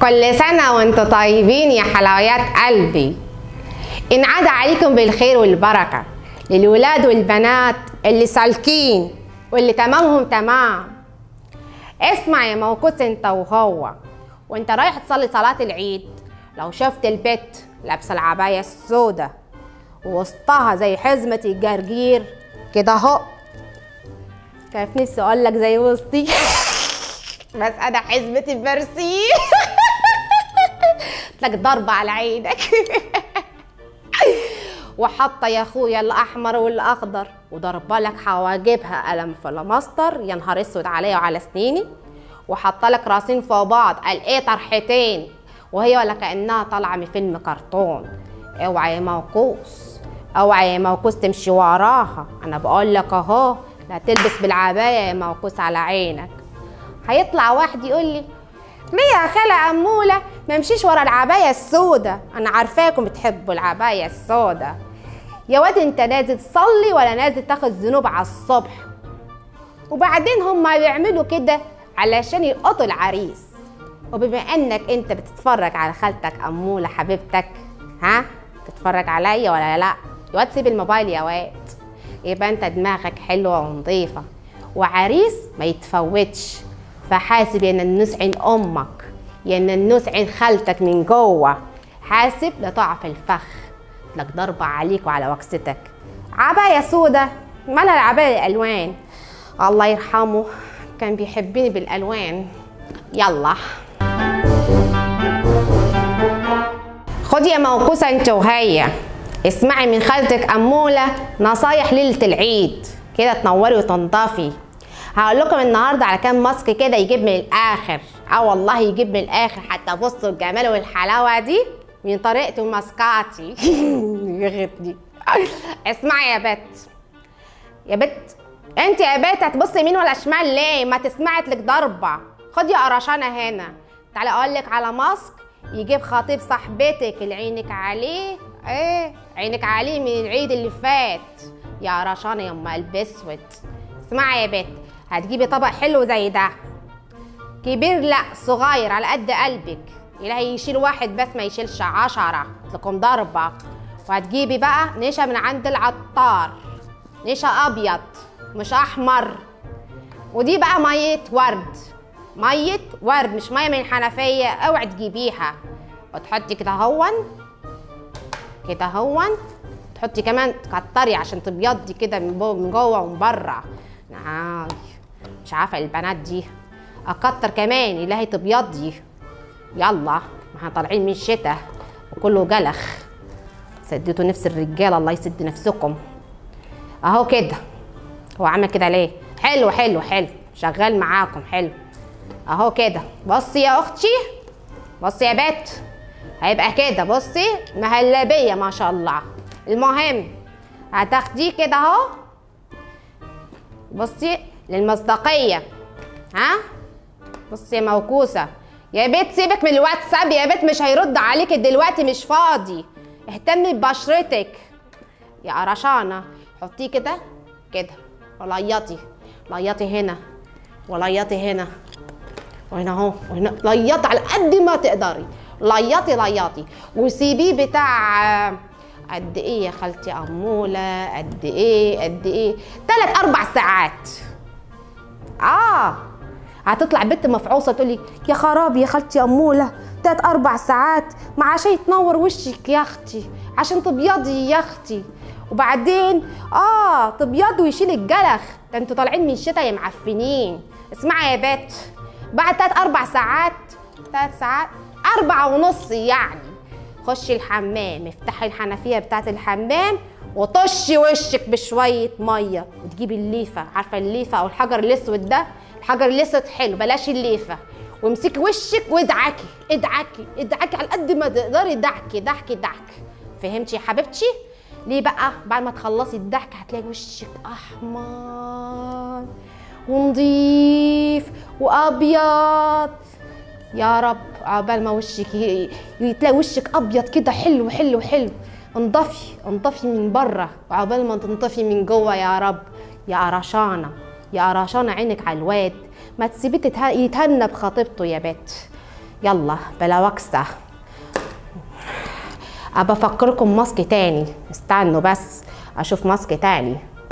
كل سنة وانتم طيبين يا حلويات قلبي إنعاد عليكم بالخير والبركة للولاد والبنات اللي سالكين واللي تمامهم تمام اسمع يا موكوس انت وهو وانت رايح تصلي صلاة العيد لو شفت البت لابسة العباية السوداء ووسطها زي حزمة الجرجير كده اهو كان في نفسي اقول لك زي وسطي بس انا حزمة البرسيم لك ضربة على عينك وحاطه يا اخويا الاحمر والاخضر وضربه لك حواجبها قلم فلماستر يا نهار اسود عليا وعلى سنيني وحاطه لك راسين فوق بعض قال ايه طرحتين وهي ولا كانها طالعه من فيلم كرتون اوعى يا موكوس اوعى يا موكوس تمشي وراها انا بقول لك اهو لا تلبس بالعبايه يا موكوس على عينك هيطلع واحد يقول لي ليه يا خالة أمولة ما امشيش ورا العباية السوداء أنا عارفاكم بتحبوا العباية السوداء يا واد انت نازل تصلي ولا نازل تاخد ذنوب على الصبح وبعدين هما بيعملوا كده علشان يلقطوا العريس وبما انك انت بتتفرج على خالتك أمولة حبيبتك ها تتفرج عليا ولا لا يا واد سيب الموبايل يا واد يبقى انت دماغك حلوة ونظيفة وعريس ما يتفوتش فحاسب يا ننوس عين امك يا ننوس عين خالتك من جوه حاسب لا تقع في الفخ لك ضربة عليك وعلى وكستك عباية سودة مالها العباية الألوان الله يرحمه كان بيحبني بالألوان يلا خدي يا موقوسة انت وهي اسمعي من خالتك أمولة نصايح ليلة العيد كده تنوري وتنضفي هقول لكم النهارده على كام ماسك كده يجيب من الاخر اه والله يجيب من الاخر حتى بصوا الجمال والحلاوه دي من طريقه ماسكاتي يغتني اسمعي يا بت يا بت انت يا بت هتبصي يمين ولا شمال ليه ما تسمعي لك ضربه خدي قرشانه هنا تعالي اقول لك على ماسك يجيب خطيب صاحبتك اللي عينك عليه ايه عينك عليه من العيد اللي فات يا قرشانه يا ام قلب اسود اسمعي يا بت هتجيبي طبق حلو زي ده كبير لا صغير على قد قلبك إلهي يشيل واحد بس ما يشيلش عشرة لكم ضربة وهتجيبي بقى نشا من عند العطار نشا أبيض مش أحمر ودي بقى مية ورد مية ورد مش مية من الحنفية اوعي تجيبيها وتحطي كده هون كده هون تحطي كمان تكتري عشان تبيضي كده من جوه ومن بره آه. مش عارفه البنات دي اكتر كمان الهي تبيضي يلا ما احنا طالعين من الشتاء وكله جلخ سديتوا نفس الرجاله الله يسد نفسكم اهو كده هو عمل كده ليه حلو حلو حلو شغال معاكم حلو اهو كده بصي يا اختي بصي يا بت هيبقى كده بصي مهلبيه ما شاء الله المهم هتاخديه كده اهو بصي للمصداقية ها بصي يا موكوسة يا بيت سيبك من الواتساب يا بيت مش هيرد عليك دلوقتي مش فاضي اهتمي ببشرتك يا قرشانة حطيه كده كده وليطي ليطي هنا وليطي هنا وهنا اهو وهنا ليطي على قد ما تقدري ليطي ليطي وسيبيه بتاع قد ايه يا خالتي اموله قد ايه قد ايه ثلاث اربع ساعات اه هتطلع بنت مفعوصه تقولي يا خراب يا خالتي اموله ثلاث اربع ساعات مع عشان تنور وشك يا اختي عشان تبيضي يا اختي وبعدين اه تبيض ويشيل الجلخ ده انتوا طالعين من الشتاء يا معفنين اسمعي يا بت بعد ثلاث اربع ساعات ثلاث ساعات أربعة ونص يعني خشي الحمام افتحي الحنفيه بتاعه الحمام وطشي وشك بشويه ميه وتجيبي الليفه عارفه الليفه او الحجر الاسود ده الحجر الاسود حلو بلاش الليفه وامسكي وشك وادعكي ادعكي ادعكي على قد ما تقدري دعكي دعكي دعك فهمتي يا حبيبتي ليه بقى بعد ما تخلصي الضحك هتلاقي وشك احمر ونضيف وابيض يا رب عقبال ما وشك تلاقي وشك ابيض كده حلو حلو حلو انضفي انضفي من بره وعقبال ما تنطفي من جوه يا رب يا قرشانه يا قرشانه عينك على الواد ما تسيبيه يتهنى بخطيبته يا بت يلا بلا وكسه ابى افكركم ماسك تاني استنوا بس اشوف ماسك تاني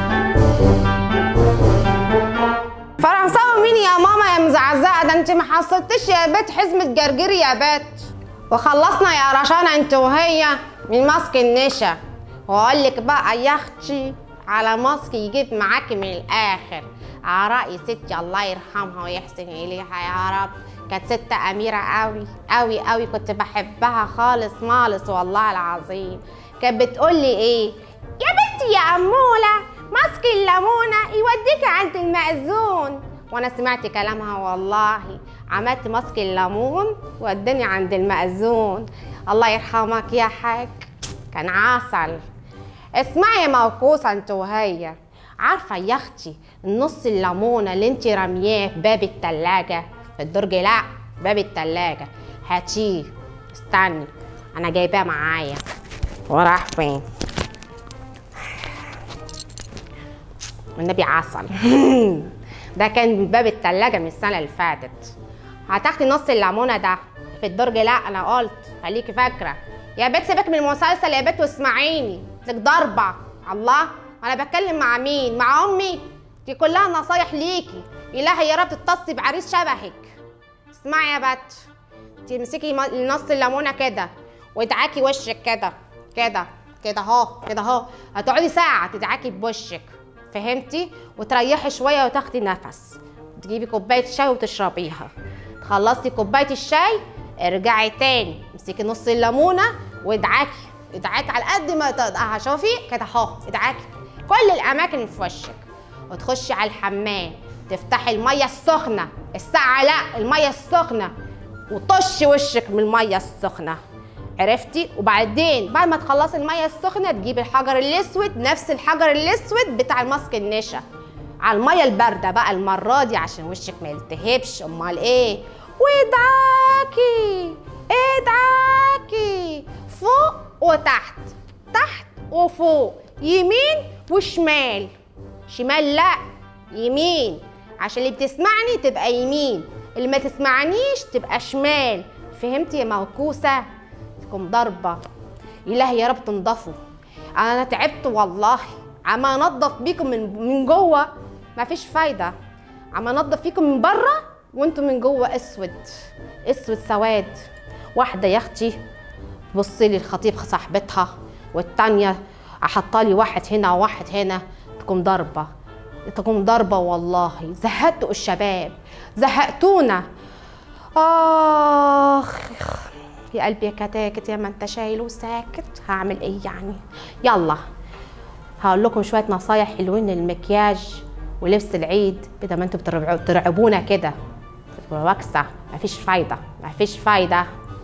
فرنساوي مين يا ماما يا مزعزقه ده انت ما حصلتش يا بيت حزمه جرجير يا بيت وخلصنا يا رشانة انت وهي من ماسك النشا واقول لك بقى يا اختي على ماسك يجيب معاكي من الاخر على رأي ستي الله يرحمها ويحسن اليها يا رب كانت ست اميره قوي قوي قوي كنت بحبها خالص مالص والله العظيم كانت بتقول لي ايه يا بنتي يا اموله ماسك الليمونه يوديك عند المأذون وانا سمعت كلامها والله عملت ماسك الليمون وداني عند المأذون الله يرحمك يا حاج كان عسل اسمعي يا موقوسه انت وهي عارفه يا اختي النص الليمونه اللي انت رمياه في باب التلاجة في الدرج لا في باب التلاجة هاتيه استني انا جايباه معايا وراح فين والنبي عسل ده كان من باب التلاجة من السنة اللي فاتت هتاخدي نص الليمونة ده في الدرج لا انا قلت خليكي فاكرة يا بنت سيبك من المسلسل يا بنت واسمعيني لك ضربة الله انا بتكلم مع مين مع امي دي كلها نصايح ليكي الهي يا رب تتصي بعريس شبهك اسمعي يا بت تمسكي م- نص الليمونه كده وادعاكي وشك كده كده كده اهو كده اهو هتقعدي ساعه تدعاكي بوشك فهمتي وتريحي شويه وتاخدي نفس تجيبي كوبايه شاي وتشربيها خلصتي كوبايه الشاي ارجعي تاني امسكي نص الليمونه وادعاكي ادعاكي على قد ما تقدري شوفي كده اهو ادعاكي كل الاماكن في وشك وتخشي على الحمام تفتحي الميه السخنه الساعه لا الميه السخنه وطشي وشك من الميه السخنه عرفتي وبعدين بعد ما تخلصي الميه السخنه تجيبي الحجر الاسود نفس الحجر الاسود بتاع الماسك النشا على الميه البارده بقى المره دي عشان وشك ما يلتهبش امال ايه وادعاكي ادعاكي فوق وتحت تحت وفوق يمين وشمال شمال لا يمين عشان اللي بتسمعني تبقى يمين اللي ما تسمعنيش تبقى شمال فهمتي يا موكوسة تكون ضربة إلهي يا رب تنضفوا أنا تعبت والله عم أنضف بيكم من من جوه مفيش فايدة عم أنضف فيكم من بره وانتم من جوه اسود اسود سواد واحدة يا اختي بصي لي الخطيب صاحبتها والتانية حطالي واحد هنا وواحد هنا تكون ضربة تكون ضربة والله زهقتوا الشباب زهقتونا آخ يا قلبي يا كتاكت يا ما انت شايل وساكت هعمل ايه يعني يلا هقول لكم شوية نصايح حلوين للمكياج ولبس العيد بدل ما انتوا بترعبوا- بترعبونا كده وكسة مفيش فايدة مفيش فايدة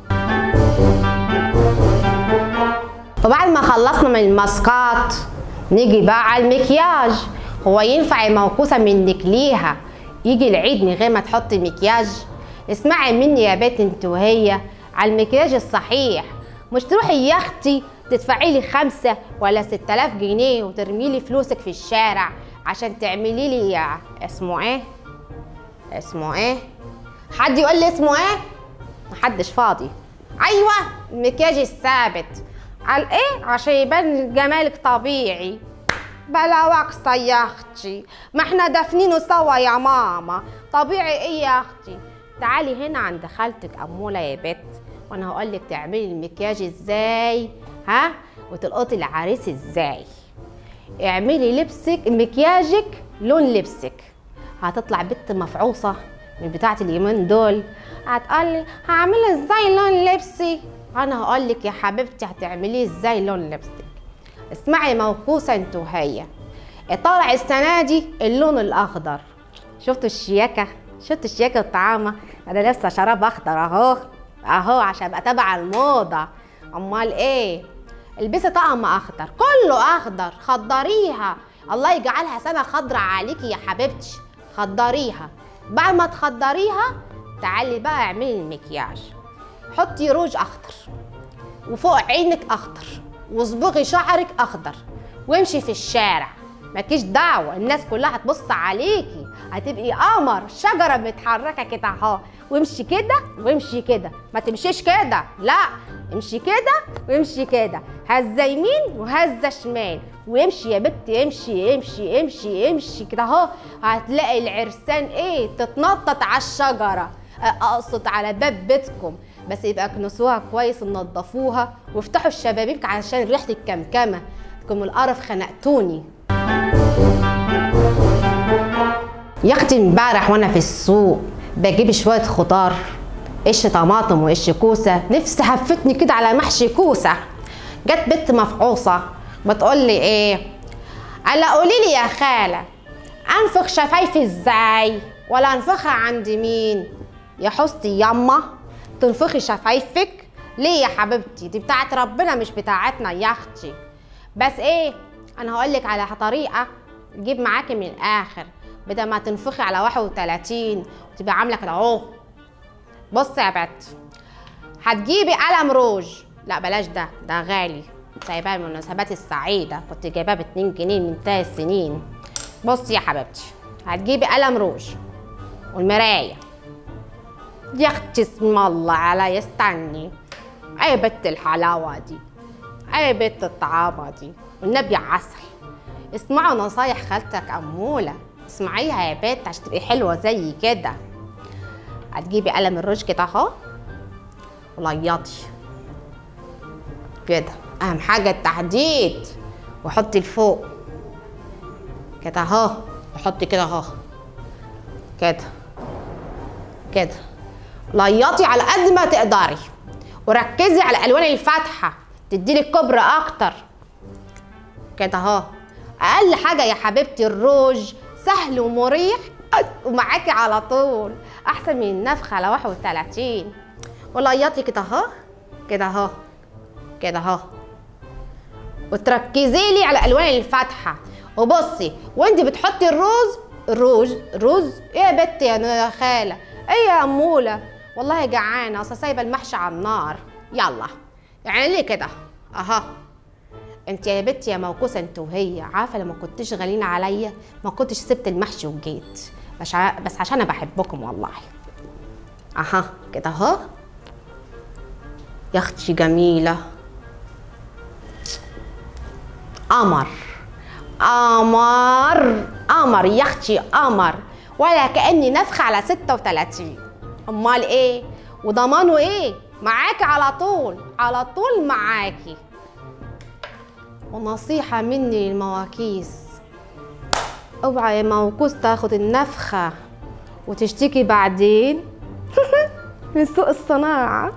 وبعد ما خلصنا من الماسكات نيجي بقى على المكياج هو ينفع الموقوسة منك ليها يجي العيد من غير ما تحطي مكياج اسمعي مني يا بنت انت وهي على المكياج الصحيح مش تروحي يا اختي تدفعي لي خمسة ولا ستة آلاف جنيه وترمي لي فلوسك في الشارع عشان تعملي لي اسمه ايه اسمه ايه حد يقول لي اسمه ايه محدش فاضي ايوه المكياج الثابت على ايه عشان يبان جمالك طبيعي بلا وقصة يا اختي ما احنا دافنينه سوا يا ماما طبيعي ايه يا اختي تعالي هنا عند خالتك اموله يا بت وانا هقول لك تعملي المكياج ازاي ها وتلقطي العريس ازاي اعملي لبسك مكياجك لون لبسك هتطلع بنت مفعوصه من بتاعه اليومين دول هتقولي هعملها ازاي لون لبسي انا هقول لك يا حبيبتي هتعمليه ازاي لون لبسك اسمعي موقوسه انت وهي طالع السنه دي اللون الاخضر شفتوا الشياكه شفتوا الشياكه والطعامه انا لابسه شراب اخضر اهو اهو عشان ابقى تبع الموضه امال ايه البسي طقم اخضر كله اخضر خضريها الله يجعلها سنه خضرة عليكي يا حبيبتي خضريها بعد ما تخضريها تعالي بقى اعملي المكياج حطي روج اخضر وفوق عينك اخضر واصبغي شعرك اخضر وامشي في الشارع مالكيش دعوه الناس كلها هتبص عليكي هتبقي قمر شجره متحركه كده اهو وامشي كده وامشي كده ما تمشيش كده لا امشي كده وامشي كده هزه يمين وهزه شمال وامشي يا بت امشي امشي امشي امشي كده اهو هتلاقي العرسان ايه تتنطط على الشجره اقصد على باب بيتكم بس يبقى كنسوها كويس ونضفوها وافتحوا الشبابيك عشان ريحه الكمكمه تكونوا القرف خنقتوني يا اختي امبارح وانا في السوق بجيب شويه خضار قش طماطم وقش كوسه نفسي هفتني كده على محشي كوسه جت بنت مفعوصه بتقول لي ايه قال قولي لي يا خاله انفخ شفايفي ازاي ولا انفخها عند مين يا حستي ياما تنفخي شفايفك ليه يا حبيبتي دي بتاعت ربنا مش بتاعتنا يا اختي بس ايه انا هقول لك على طريقه تجيب معاكي من الاخر بدل ما تنفخي على 31 وتبقى عامله كده اهو بصي يا بت هتجيبي قلم روج لا بلاش ده ده غالي سايباه المناسبات السعيده كنت جايباه ب 2 جنيه من ثلاث سنين بصي يا حبيبتي هتجيبي قلم روج والمرايه يا اختي اسم الله عليا استني ايه بت الحلاوه دي ايه بت الطعامه دي والنبي عسل اسمعوا نصايح خالتك اموله اسمعيها يا بت عشان تبقي حلوه زي كده هتجيبي قلم الروج كده اهو وليطي كده اهم حاجه التحديد وحطي لفوق كده اهو وحطي كده اهو كده كده ليطي على قد ما تقدري وركزي على الالوان الفاتحه تديلي الكبر اكتر كده اهو اقل حاجه يا حبيبتي الروج سهل ومريح ومعاكي على طول احسن من النفخه على 31 وليطي كده اهو كده اهو كده اهو وتركزي لي على الالوان الفاتحه وبصي وانت بتحطي الروز الروج الروز ايه يا بت يا خاله ايه يا اموله والله جعانه اصل سايبه المحشي على النار يلا يعني ليه كده اها انت يا بنتي يا موكوسه انت وهي عارفه لما كنتش غالين عليا ما كنتش سبت المحشي وجيت بس ع... بس عشان انا بحبكم والله اها كده اهو يا اختي جميله قمر قمر قمر يا اختي قمر ولا كاني نفخه على 36 امال ايه وضمانه ايه معاكي على طول على طول معاكي ونصيحة مني للمواكيس اوعى يا موكوس تاخد النفخة وتشتكي بعدين من سوء الصناعة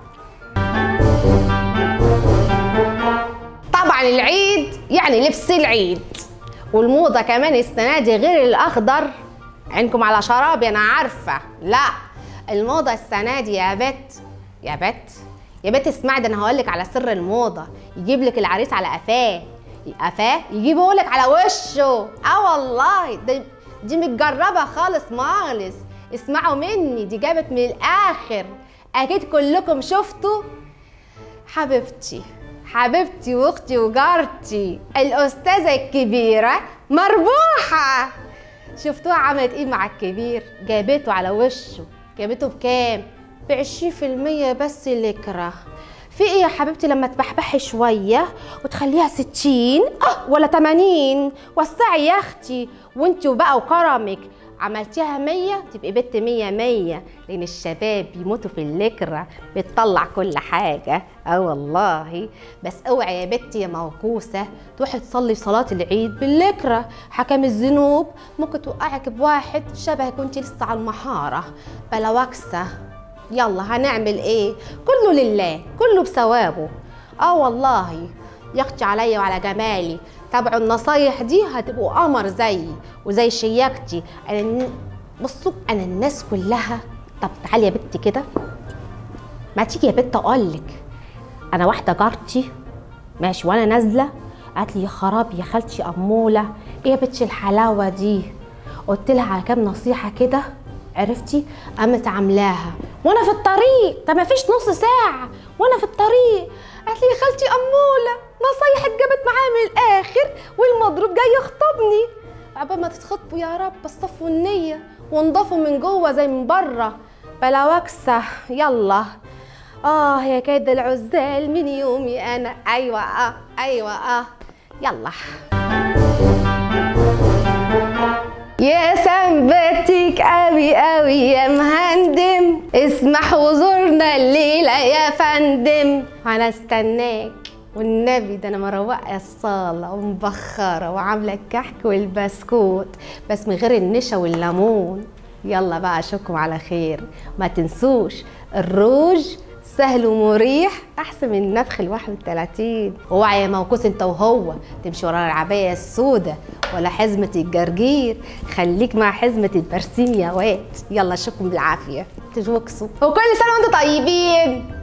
طبعا العيد يعني لبس العيد والموضة كمان السنة دي غير الأخضر عينكم على شرابي أنا عارفة لا الموضة السنة دي يا بت يا بت يا بت اسمعي ده انا هقول لك على سر الموضه يجيب لك العريس على قفاه قفاه يجيبه لك على وشه اه والله دي, دي متجربه خالص مالص اسمعوا مني دي جابت من الاخر اكيد كلكم شفتوا حبيبتي حبيبتي واختي وجارتي الاستاذه الكبيره مربوحه شفتوها عملت ايه مع الكبير جابته على وشه جابته بكام بعشرين في المية بس لكرة في ايه يا حبيبتي لما تبحبحي شوية وتخليها ستين اه ولا تمانين وسعي يا اختي وانت بقى وكرمك عملتيها مية تبقي بنت مية مية لأن الشباب بيموتوا في اللكرة بتطلع كل حاجة اه والله بس اوعي يا بنتي يا موكوسة تروحي تصلي صلاة العيد باللكرة حكم الذنوب ممكن توقعك بواحد شبهك وانت لسه على المحارة بلا وكسة يلا هنعمل ايه كله لله كله بثوابه اه والله يخشى عليا وعلى جمالي تابعوا النصايح دي هتبقوا قمر زيي وزي شياكتي انا بصوا انا الناس كلها طب تعالي يا بنتي كده ما تيجي يا بنت اقولك انا واحده جارتي ماشي وانا نازله قالت لي يا خراب يا خالتي اموله ايه يا بنتي الحلاوه دي قلت لها على كام نصيحه كده عرفتي قامت عاملاها وانا في الطريق طب ما فيش نص ساعه وانا في الطريق قالت لي يا خالتي اموله نصايحك جابت معايا من الاخر والمضروب جاي يخطبني عقبال ما تتخطبوا يا رب بس صفوا النية وانضفوا من جوه زي من بره بلا وكسة يلا اه يا كيد العزال من يومي انا ايوه اه ايوه اه يلا يا سنبتك قوي قوي يا مهندم اسمح وزورنا الليلة يا فندم انا استناك والنبي ده انا مروقه الصاله ومبخره وعامله الكحك والبسكوت بس من غير النشا والليمون يلا بقى اشوفكم على خير ما تنسوش الروج سهل ومريح احسن من نفخ ال 31 اوعى يا موكوس انت وهو تمشي ورا العبايه السوداء ولا حزمه الجرجير خليك مع حزمه البرسيم يا واد يلا اشوفكم بالعافيه تجوكسوا وكل سنه وانتم طيبين